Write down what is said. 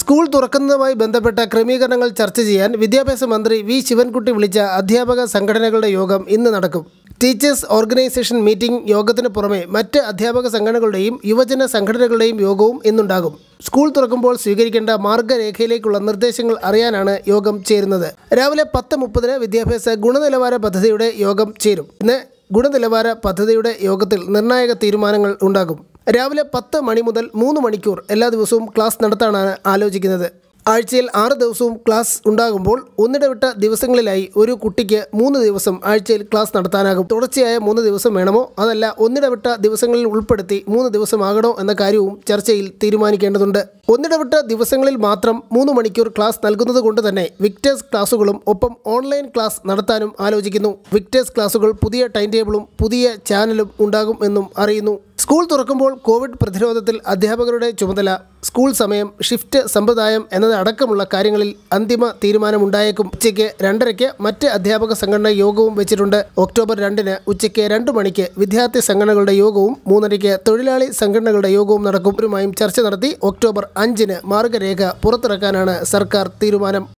school തുറക്കുന്നതുമായി ബന്ധപ്പെട്ട ക്രമീകരണങ്ങൾ ചർച്ച ചെയ്യാൻ വിദ്യാഭ്യാസ മന്ത്രി വി ശിവൻകുട്ടി വിളിച്ച അധ്യാപക സംഘടനകളുടെ യോഗം ഇന്ന് നടക്കും ടീച്ചേഴ്സ് ഓർഗനൈസേഷൻ മീറ്റിംഗ് യോഗത്തിന് പുറമെ മറ്റ് അധ്യാപക സംഘടനകളുടെയും യുവജന സംഘടനകളുടെയും യോഗവും ഇന്നുണ്ടാകും സ്കൂൾ തുറക്കുമ്പോൾ സ്വീകരിക്കേണ്ട മാർഗരേഖയിലേക്കുള്ള നിർദ്ദേശങ്ങൾ അറിയാനാണ് യോഗം ചേരുന്നത് രാവിലെ പത്ത് മുപ്പതിന് വിദ്യാഭ്യാസ ഗുണനിലവാര പദ്ധതിയുടെ യോഗം ചേരും ഇന്ന് ഗുണനിലവാര പദ്ധതിയുടെ യോഗത്തിൽ നിർണായക തീരുമാനങ്ങൾ ഉണ്ടാകും രാവിലെ പത്ത് മണി മുതൽ മൂന്ന് മണിക്കൂർ എല്ലാ ദിവസവും ക്ലാസ് നടത്താനാണ് ആലോചിക്കുന്നത് ആഴ്ചയിൽ ആറ് ദിവസവും ക്ലാസ് ഉണ്ടാകുമ്പോൾ ഒന്നിടവിട്ട ദിവസങ്ങളിലായി ഒരു കുട്ടിക്ക് മൂന്ന് ദിവസം ആഴ്ചയിൽ ക്ലാസ് നടത്താനാകും തുടർച്ചയായ മൂന്ന് ദിവസം വേണമോ അതല്ല ഒന്നിടവിട്ട ദിവസങ്ങളിൽ ഉൾപ്പെടുത്തി മൂന്ന് ദിവസമാകണോ എന്ന കാര്യവും ചർച്ചയിൽ തീരുമാനിക്കേണ്ടതുണ്ട് ഒന്നിടവിട്ട ദിവസങ്ങളിൽ മാത്രം മൂന്ന് മണിക്കൂർ ക്ലാസ് നൽകുന്നത് കൊണ്ട് തന്നെ വിക്ടേഴ്സ് ക്ലാസുകളും ഒപ്പം ഓൺലൈൻ ക്ലാസ് നടത്താനും ആലോചിക്കുന്നു വിക്ടേഴ്സ് ക്ലാസുകൾ പുതിയ ടൈം ടേബിളും പുതിയ ചാനലും ഉണ്ടാകും എന്നും അറിയുന്നു സ്കൂൾ തുറക്കുമ്പോൾ കോവിഡ് പ്രതിരോധത്തിൽ അധ്യാപകരുടെ ചുമതല സ്കൂൾ സമയം ഷിഫ്റ്റ് സമ്പ്രദായം എന്നത് അടക്കമുള്ള കാര്യങ്ങളിൽ അന്തിമ തീരുമാനമുണ്ടായേക്കും ഉച്ചയ്ക്ക് രണ്ടരയ്ക്ക് മറ്റ് അധ്യാപക സംഘടന യോഗവും വെച്ചിട്ടുണ്ട് ഒക്ടോബർ രണ്ടിന് ഉച്ചയ്ക്ക് രണ്ട് മണിക്ക് വിദ്യാർത്ഥി സംഘടനകളുടെ യോഗവും മൂന്നരയ്ക്ക് തൊഴിലാളി സംഘടനകളുടെ യോഗവും നടക്കും ഇവരുമായും ചർച്ച നടത്തി ഒക്ടോബർ അഞ്ചിന് മാർഗരേഖ പുറത്തിറക്കാനാണ് സർക്കാർ തീരുമാനം